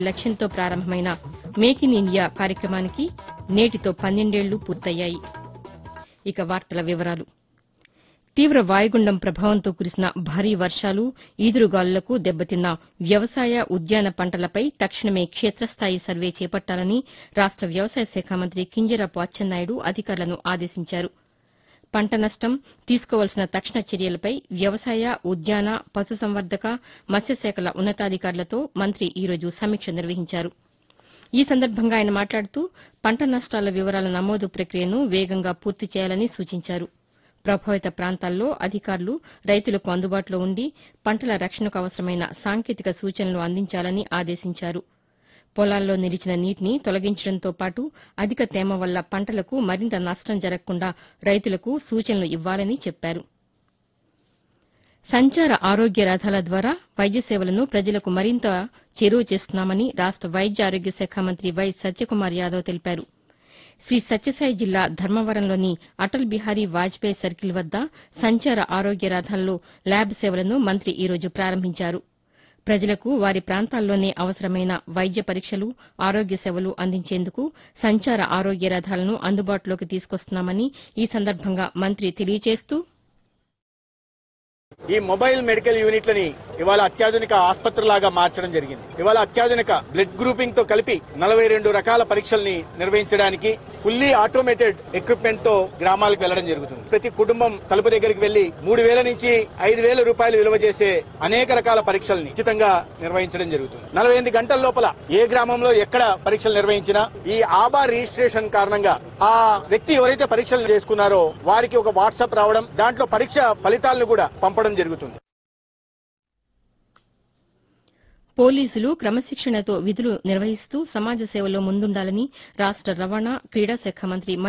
లక్ష్యంతో ప్రారంభమైన make in India కార్యక్రమానికి నేటితో పన్నెండేళ్లు పూర్తయ్యాయి ఇక వార్తల వివరాలు తీవ్ర వాయుగుండం ప్రభావంతో కురిసిన భారీ వర్షాలు ఈదురుగాలులకు దెబ్బతిన్న వ్యవసాయ ఉద్యాన పంటలపై తక్షణమే క్షేత్రస్థాయి సర్వే చేపట్టాలని రాష్ట వ్యవసాయ శాఖ మంత్రి కింజరాపు అచ్చెన్నాయుడు అధికారులను ఆదేశించారు పంట నష్టం తీసుకోవాల్సిన తక్షణ చర్యలపై వ్యవసాయ ఉద్యాన పశుసంవర్ధక మత్స్యశాఖల ఉన్నతాధికారులతో మంత్రి ఈ రోజు సమీక్ష నిర్వహించారు ఈ సందర్భంగా ఆయన మాట్లాడుతూ పంట నష్టాల వివరాల నమోదు ప్రక్రియను వేగంగా పూర్తి చేయాలని సూచించారు ప్రభావిత ప్రాంతాల్లో అధికారులు రైతులకు అందుబాటులో ఉండి పంటల రక్షణకు అవసరమైన సాంకేతిక సూచనలు అందించాలని ఆదేశించారు పొలాల్లో నిలిచిన నీటిని తొలగించడంతో పాటు అధిక తేమ వల్ల పంటలకు మరింత నష్టం జరగకుండా రైతులకు సూచనలు ఇవ్వాలని చెప్పారు సంచార ఆరోగ్య రథాల ద్వారా వైద్య సేవలను ప్రజలకు మరింత చేరువ చేస్తున్నామని రాష్ట వైద్య ఆరోగ్య శాఖ మంత్రి వై సత్యకుమార్ యాదవ్ తెలిపారు శ్రీ సత్యసాయి జిల్లా ధర్మవరంలోని అటల్ బిహారీ వాజ్పేయి సర్కిల్ వద్ద సంచార ఆరోగ్య రథాల్లో ల్యాబ్ సేవలను మంత్రి ఈ రోజు ప్రారంభించారు ప్రజలకు వారి ప్రాంతాల్లోనే అవసరమైన వైద్య పరీక్షలు ఆరోగ్య సేవలు అందించేందుకు సంచార ఆరోగ్య రథాలను అందుబాటులోకి తీసుకొస్తున్నామని ఈ సందర్భంగా మంత్రి తెలియజేస్తూ ఈ మొబైల్ మెడికల్ యూనిట్లని ఇవాళ అత్యాధునిక ఆసుపత్రిలాగా మార్చడం జరిగింది ఇవాళ అత్యాధునిక బ్లడ్ గ్రూపింగ్ తో కలిపి నలభై రెండు రకాల పరీక్షల్ని నిర్వహించడానికి ఫుల్లీ ఆటోమేటెడ్ ఎక్విప్మెంట్ తో గ్రామాలకు వెళ్లడం జరుగుతుంది ప్రతి కుటుంబం తలుపు దగ్గరికి వెళ్లి మూడు వేల నుంచి ఐదు వేల రూపాయలు విలువ చేసే అనేక రకాల పరీక్షల్ని ఉచితంగా నిర్వహించడం జరుగుతుంది నలభై ఎనిమిది గంటల లోపల ఏ గ్రామంలో ఎక్కడ పరీక్షలు నిర్వహించినా ఈ ఆబార్ రిజిస్ట్రేషన్ కారణంగా ఆ వ్యక్తి ఎవరైతే పరీక్షలు చేసుకున్నారో వారికి ఒక వాట్సాప్ రావడం దాంట్లో పరీక్ష ఫలితాలను కూడా పంపడం జరుగుతుంది పోలీసులు క్రమశిక్షణతో విధులు నిర్వహిస్తూ సమాజ సేవలో ముందుండాలని రాష్ట రవాణా క్రీడా శాఖ మంత్రి